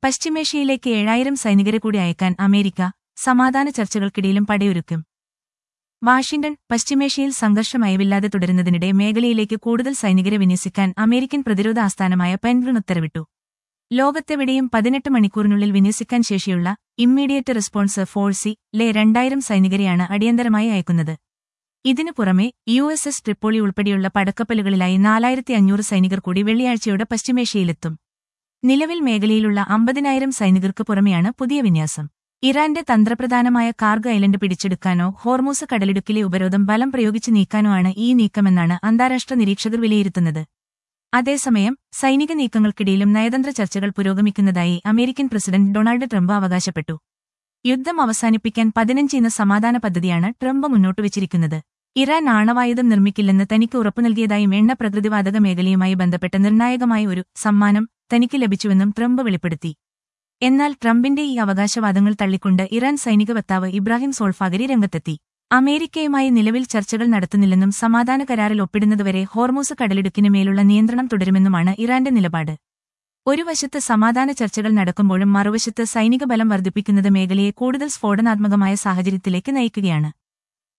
പശ്ചിമേഷ്യയിലേക്ക് ഏഴായിരം സൈനികരെ കൂടി അയക്കാൻ അമേരിക്ക സമാധാന ചർച്ചകൾക്കിടയിലും പടയൊരുക്കും വാഷിംഗ്ടൺ പശ്ചിമേഷ്യയിൽ സംഘർഷമയവില്ലാതെ തുടരുന്നതിനിടെ മേഖലയിലേക്ക് കൂടുതൽ സൈനികരെ വിന്യസിക്കാൻ അമേരിക്കൻ പ്രതിരോധ ആസ്ഥാനമായ പെൻഗ്രിൻ ഉത്തരവിട്ടു ലോകത്തെവിടെയും പതിനെട്ട് മണിക്കൂറിനുള്ളിൽ വിന്യസിക്കാൻ ശേഷിയുള്ള ഇമ്മീഡിയറ്റ് റെസ്പോൺസ് ഫോഴ്സി ലെ രണ്ടായിരം സൈനികരെയാണ് അടിയന്തരമായി അയക്കുന്നത് ഇതിനു പുറമെ യു എസ് എസ് ട്രിപ്പോളി ഉൾപ്പെടെയുള്ള പടക്കപ്പലുകളിലായി നാലായിരത്തി അഞ്ഞൂറ് സൈനികർ കൂടി വെള്ളിയാഴ്ചയോടെ പശ്ചിമേഷ്യയിലെത്തും നിലവിൽ മേഖലയിലുള്ള അമ്പതിനായിരം സൈനികർക്ക് പുറമെയാണ് പുതിയ വിന്യാസം ഇറാന്റെ തന്ത്രപ്രധാനമായ കാർഗ് ഐലൻഡ് പിടിച്ചെടുക്കാനോ ഹോർമൂസ് കടലിടുക്കിലെ ഉപരോധം ബലം പ്രയോഗിച്ച് നീക്കാനോ ആണ് ഈ നീക്കമെന്നാണ് അന്താരാഷ്ട്ര നിരീക്ഷകർ വിലയിരുത്തുന്നത് അതേസമയം സൈനിക നീക്കങ്ങൾക്കിടയിലും നയതന്ത്ര ചർച്ചകൾ പുരോഗമിക്കുന്നതായി അമേരിക്കൻ പ്രസിഡന്റ് ഡൊണാൾഡ് ട്രംപ് അവകാശപ്പെട്ടു യുദ്ധം അവസാനിപ്പിക്കാൻ പതിനഞ്ചിന സമാധാന പദ്ധതിയാണ് ട്രംപ് മുന്നോട്ടുവച്ചിരിക്കുന്നത് ഇറാൻ ആണവായുധം നിർമ്മിക്കില്ലെന്ന് തനിക്ക് ഉറപ്പു നൽകിയതായും എണ്ണ പ്രകൃതിവാതക മേഖലയുമായി ബന്ധപ്പെട്ട നിർണായകമായ ഒരു സമ്മാനം തനിക്ക് ലഭിച്ചുവെന്നും ട്രംപ് വെളിപ്പെടുത്തി എന്നാൽ ട്രംപിന്റെ ഈ അവകാശവാദങ്ങൾ തള്ളിക്കൊണ്ട് ഇറാൻ സൈനിക വക്താവ് ഇബ്രാഹിം സോൾഫാഗരി രംഗത്തെത്തി അമേരിക്കയുമായി നിലവിൽ ചർച്ചകൾ നടത്തുന്നില്ലെന്നും സമാധാന കരാറിൽ ഒപ്പിടുന്നതുവരെ ഹോർമൂസ് കടലിടുക്കിന് മേലുള്ള നിയന്ത്രണം തുടരുമെന്നുമാണ് ഇറാന്റെ നിലപാട് ഒരു വശത്ത് സമാധാന ചർച്ചകൾ നടക്കുമ്പോഴും മറുവശത്ത് സൈനിക ബലം വർദ്ധിപ്പിക്കുന്നത് മേഖലയെ കൂടുതൽ സ്ഫോടനാത്മകമായ സാഹചര്യത്തിലേക്ക് നയിക്കുകയാണ്